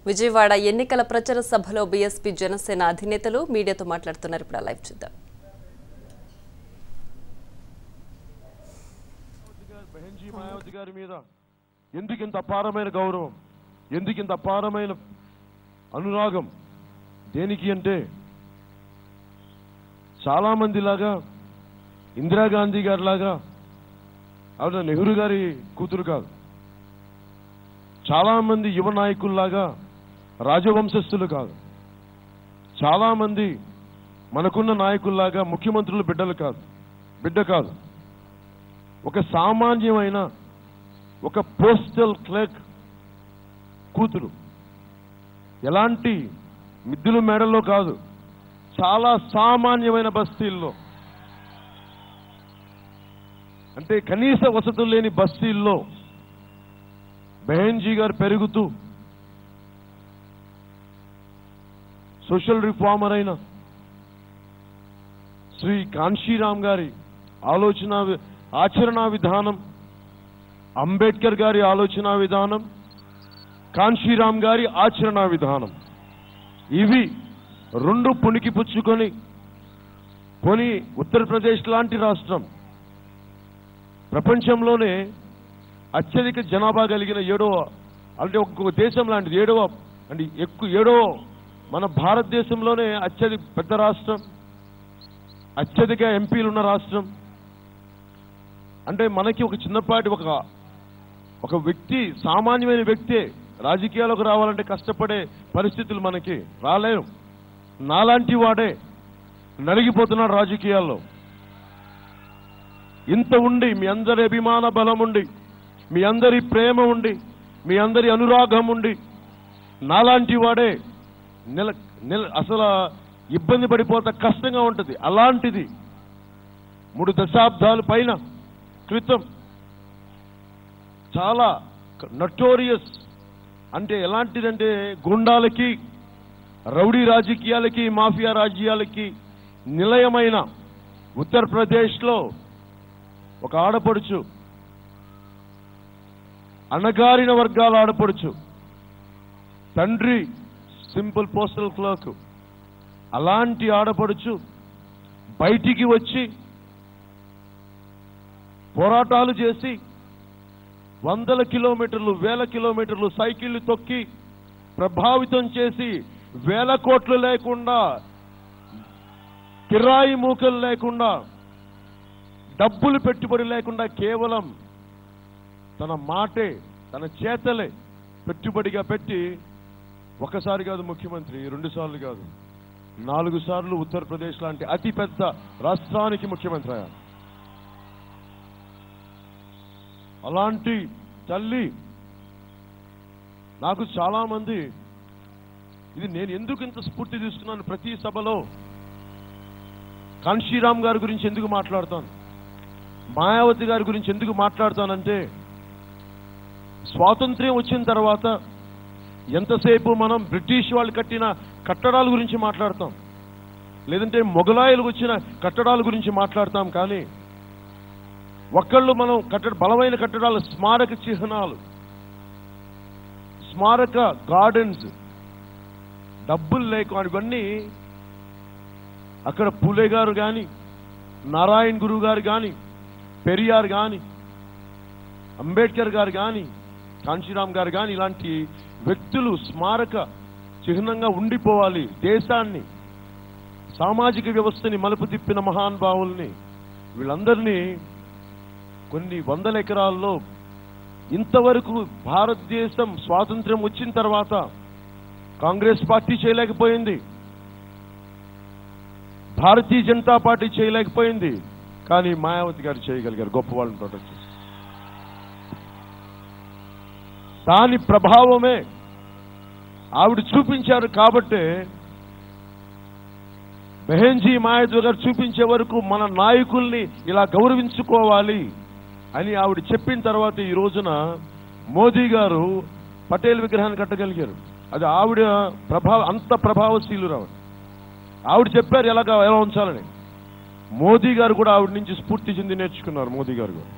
విజయవాడ ఎన్నికల ప్రచార సభలో బీఎస్పీ జనసేన అధినేతలు మీడియాతో మాట్లాడుతున్నారు ఇప్పుడు ఆ లైవ్ చూద్దాం బెహెన్జీ మాయావతి గారి మీద ఎందుకు ఇంత అపారమైన గౌరవం ఎందుకు ఇంత అపారమైన అనురాగం దేనికి అంటే చాలా మంది లాగా ఇందిరాగాంధీ గారి లాగా ఆవిడ నెహ్రూ గారి కూతురు కాదు చాలా మంది యువ నాయకుల్లాగా రాజవంశస్థులు కాదు చాలా మంది మనకున్న నాయకుల్లాగా ముఖ్యమంత్రులు బిడ్డలు కాదు బిడ్డ కాదు ఒక సామాన్యమైన ఒక పోస్టల్ క్లర్క్ కూతురు ఎలాంటి మిద్దుల మేడల్లో కాదు చాలా సామాన్యమైన బస్తీల్లో అంటే కనీస వసతులు లేని బస్తీల్లో బెహెన్జీ గారు పెరుగుతూ సోషల్ రిఫార్మర్ అయిన శ్రీ కాన్షీరామ్ గారి ఆలోచన వి- ఆచరణ విధానం అంబేద్కర్ గారి ఆలోచన విధానం కాన్షీరామ్ గారి ఆచరణ విధానం ఇవి రెండు పుణికి పుచ్చుకొని కొని ఉత్తరప్రదేశ్ లాంటి రాష్ట్రం ప్రపంచంలోనే అత్యధిక జనాభా కలిగిన ఏడవ అంటే ఒక్కొక్క దేశం లాంటిది ఏడవ అంటే ఎక్కువ ఏడవ మన భారతదేశంలోనే అత్యధిక పెద్ద రాష్ట్రం అత్యధిక ఎంపీలు ఉన్న రాష్ట్రం అంటే మనకి ఒక చిన్నపాటి ఒక ఒక వ్యక్తి సామాన్యమైన వ్యక్తే రాజకీయాలకు రావాలంటే కష్టపడే పరిస్థితులు మనకి రాలేం నాలాంటి వాడే నలిగిపోతున్నాడు రాజకీయాల్లో ఇంత ఉండి మీ అందరి అభిమాన బలం ఉండి మీ అందరి ప్రేమ ఉండి మీ అందరి అనురాగం ఉండి నాలాంటి వాడే నిల నిల అసలు ఇబ్బంది పడిపోతా కష్టంగా ఉంటుంది అలాంటిది మూడు దశాబ్దాల పైన క్రితం చాలా నటోరియస్ అంటే ఎలాంటిదంటే గుండాలకి రౌడీ రాజకీయాలకి మాఫియా రాజ్యాలకి నిలయమైన ఉత్తరప్రదేశ్లో ఒక ఆడపడుచు అణగారిన వర్గాల ఆడపడుచు తండ్రి సింపుల్ పోస్టల్ క్లర్క్ అలాంటి ఆడపడుచు బయటికి వచ్చి పోరాటాలు చేసి వందల కిలోమీటర్లు వేల కిలోమీటర్లు సైకిళ్లు తొక్కి ప్రభావితం చేసి వేల కోట్లు లేకుండా కిరాయి మూకలు లేకుండా డబ్బులు పెట్టుబడి లేకుండా కేవలం తన మాటే తన చేతలే పెట్టుబడిగా పెట్టి ఒకసారి కాదు ముఖ్యమంత్రి రెండు సార్లు కాదు నాలుగు సార్లు ఉత్తరప్రదేశ్ లాంటి అతిపెద్ద రాష్ట్రానికి ముఖ్యమంత్రి అయ్యారు అలాంటి తల్లి నాకు చాలా మంది ఇది నేను ఎందుకు ఇంత స్ఫూర్తి తీసుకున్నాను ప్రతి సభలో కాన్షీరామ్ గారి గురించి ఎందుకు మాట్లాడతాను మాయావతి గారి గురించి ఎందుకు మాట్లాడతానంటే స్వాతంత్ర్యం వచ్చిన తర్వాత ఎంతసేపు మనం బ్రిటిష్ వాళ్ళు కట్టిన కట్టడాల గురించి మాట్లాడతాం లేదంటే మొఘలాయులు వచ్చిన కట్టడాల గురించి మాట్లాడతాం కానీ ఒక్కళ్ళు మనం కట్టడ బలమైన కట్టడాలు స్మారక చిహ్నాలు స్మారక గార్డెన్స్ డబ్బులు లేక ఇవన్నీ అక్కడ పూలే గారు కానీ నారాయణ్ గురువు గారు కానీ పెరియార్ కానీ అంబేద్కర్ గారు కానీ కాంశీరామ్ గారు కానీ ఇలాంటి వ్యక్తులు స్మారక చిహ్నంగా ఉండిపోవాలి దేశాన్ని సామాజిక వ్యవస్థని మలుపు తిప్పిన మహానుభావుల్ని వీళ్ళందరినీ కొన్ని వందల ఎకరాల్లో ఇంతవరకు భారతదేశం స్వాతంత్ర్యం వచ్చిన తర్వాత కాంగ్రెస్ పార్టీ చేయలేకపోయింది భారతీయ జనతా పార్టీ చేయలేకపోయింది కానీ మాయావతి గారు చేయగలిగారు గొప్ప వాళ్ళని ప్రొటెక్ట్ చేసి దాని ప్రభావమే ఆవిడ చూపించారు కాబట్టే బెహెన్జీ మాయావతి గారు చూపించే వరకు మన నాయకుల్ని ఇలా గౌరవించుకోవాలి అని ఆవిడ చెప్పిన తర్వాత ఈ రోజున మోదీ గారు పటేల్ విగ్రహాన్ని కట్టగలిగారు అది ఆవిడ ప్రభావ అంత ప్రభావశీలురావు ఆవిడ చెప్పారు ఎలాగా ఎలా ఉంచాలని మోదీ గారు కూడా ఆవిడ నుంచి స్ఫూర్తి చెంది నేర్చుకున్నారు మోదీ గారు కూడా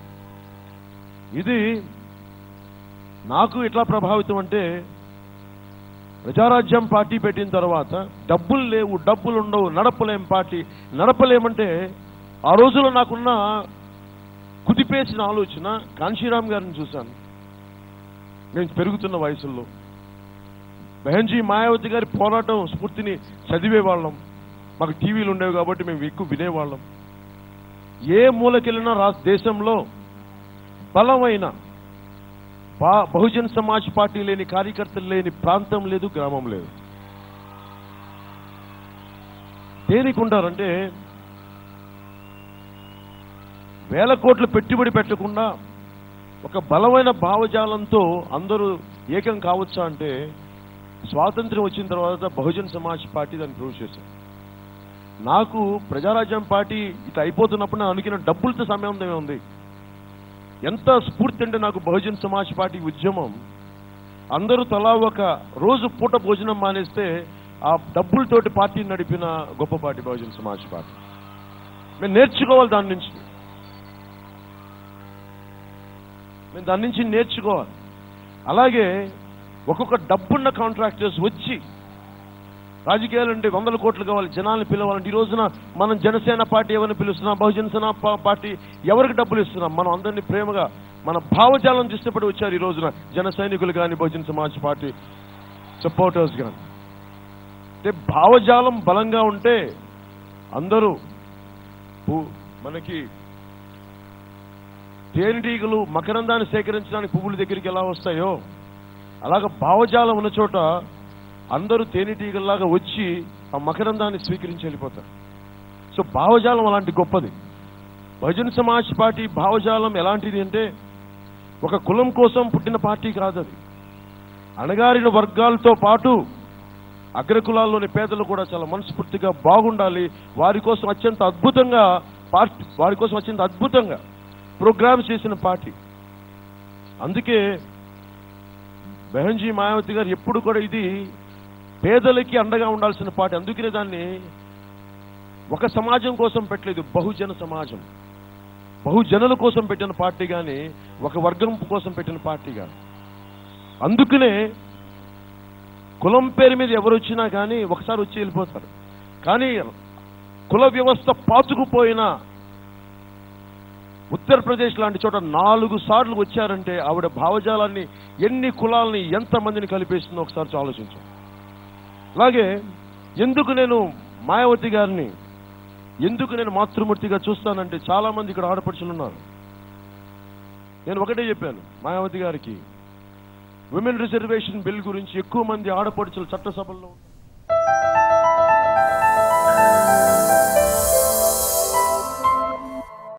ఇది నాకు ఎట్లా ప్రభావితం అంటే ప్రజారాజ్యం పార్టీ పెట్టిన తర్వాత డబ్బులు లేవు డబ్బులు ఉండవు నడపలేం పార్టీ నడపలేమంటే ఆ రోజులో నాకున్న కుదిపేసిన ఆలోచన కాంశీరామ్ గారిని చూశాను నేను పెరుగుతున్న వయసుల్లో బెహన్జీ మాయావతి గారి పోరాటం స్ఫూర్తిని చదివేవాళ్ళం మాకు టీవీలు ఉండేవి కాబట్టి మేము ఎక్కువ వినేవాళ్ళం ఏ మూలకెళ్ళినా రా దేశంలో బలమైన బా- బహుజన్ సమాజ్ పార్టీ లేని కార్యకర్తలు లేని ప్రాంతం లేదు గ్రామం లేదు దేనికి ఉంటారంటే వేల కోట్ల పెట్టుబడి పెట్టకుండా ఒక బలమైన భావజాలంతో అందరూ ఏకం కావచ్చా అంటే స్వాతంత్ర్యం వచ్చిన తర్వాత బహుజన్ సమాజ్ పార్టీ దాన్ని ప్రూవ్ చేశారు నాకు ప్రజారాజ్యం పార్టీ ఇట్లా అయిపోతున్నప్పుడు నేను అనుకున్న డబ్బులతో సంబంధమే ఉంది ఎంత స్ఫూర్తి అంటే నాకు బహుజన్ సమాజ్ పార్టీ ఉద్యమం అందరూ తలా ఒక రోజు పూట భోజనం మానేస్తే ఆ డబ్బులతోటి పార్టీని నడిపిన గొప్ప పార్టీ బహుజన్ సమాజ్ పార్టీ మేము నేర్చుకోవాలి దాని నుంచి మేము దాని నుంచి నేర్చుకోవాలి అలాగే ఒక్కొక్క డబ్బున్న కాంట్రాక్టర్స్ వచ్చి రాజకీయాలు అంటే వందల కోట్లు కావాలి జనాల్ని పిలవాలంటే ఈ రోజున మనం జనసేన పార్టీ ఎవరిని పిలుస్తున్నాం బహుజన సేన పా- పార్టీ ఎవరికి డబ్బులు ఇస్తున్నాం మనం అందరినీ ప్రేమగా మన భావజాలం ఇష్టపడి వచ్చారు ఈ రోజున జన సైనికులు కానీ బహుజన సమాజ్ పార్టీ సపోర్టర్స్ కానీ అంటే భావజాలం బలంగా ఉంటే అందరూ పు- మనకి తేనెటీగలు మకరందాన్ని సేకరించడానికి పువ్వుల దగ్గరికి ఎలా వస్తాయో అలాగ భావజాలం ఉన్న చోట అందరూ తేనెటీగల్లాగా వచ్చి ఆ మకరందాన్ని స్వీకరించి వెళ్ళిపోతారు సో భావజాలం అలాంటి గొప్పది బహుజన్ సమాజ్ పార్టీ భావజాలం ఎలాంటిది అంటే ఒక కులం కోసం పుట్టిన పార్టీ కాదు అది అణగారిన వర్గాలతో పాటు అగ్రకులాల్లోని పేదలు కూడా చాలా మనస్ఫూర్తిగా బాగుండాలి వారి కోసం అత్యంత అద్భుతంగా పార్టీ వారి కోసం అత్యంత అద్భుతంగా ప్రోగ్రామ్స్ చేసిన పార్టీ అందుకే బెహన్జీ మాయావతి గారు ఎప్పుడు కూడా ఇది పేదలకి అండగా ఉండాల్సిన పార్టీ అందుకనే దాన్ని ఒక సమాజం కోసం పెట్టలేదు బహుజన సమాజం బహుజనుల కోసం పెట్టిన పార్టీ కానీ ఒక వర్గం కోసం పెట్టిన పార్టీ కానీ అందుకనే కులం పేరు మీద ఎవరు వచ్చినా కానీ ఒకసారి వచ్చి వెళ్ళిపోతారు కానీ కుల వ్యవస్థ పాతుకుపోయిన ఉత్తరప్రదేశ్ లాంటి చోట నాలుగు సార్లు వచ్చారంటే ఆవిడ భావజాలాన్ని ఎన్ని కులాలని ఎంతమందిని కలిపేస్తుందో ఒకసారి ఆలోచించు అలాగే ఎందుకు నేను మాయావతి గారిని ఎందుకు నేను మాతృమూర్తిగా చూస్తానంటే చాలా మంది ఇక్కడ ఆడపడుచులు ఉన్నారు నేను ఒకటే చెప్పాను మాయావతి గారికి విమెన్ రిజర్వేషన్ బిల్ గురించి ఎక్కువ మంది ఆడపడుచులు చట్టసభల్లో ఉన్నారు.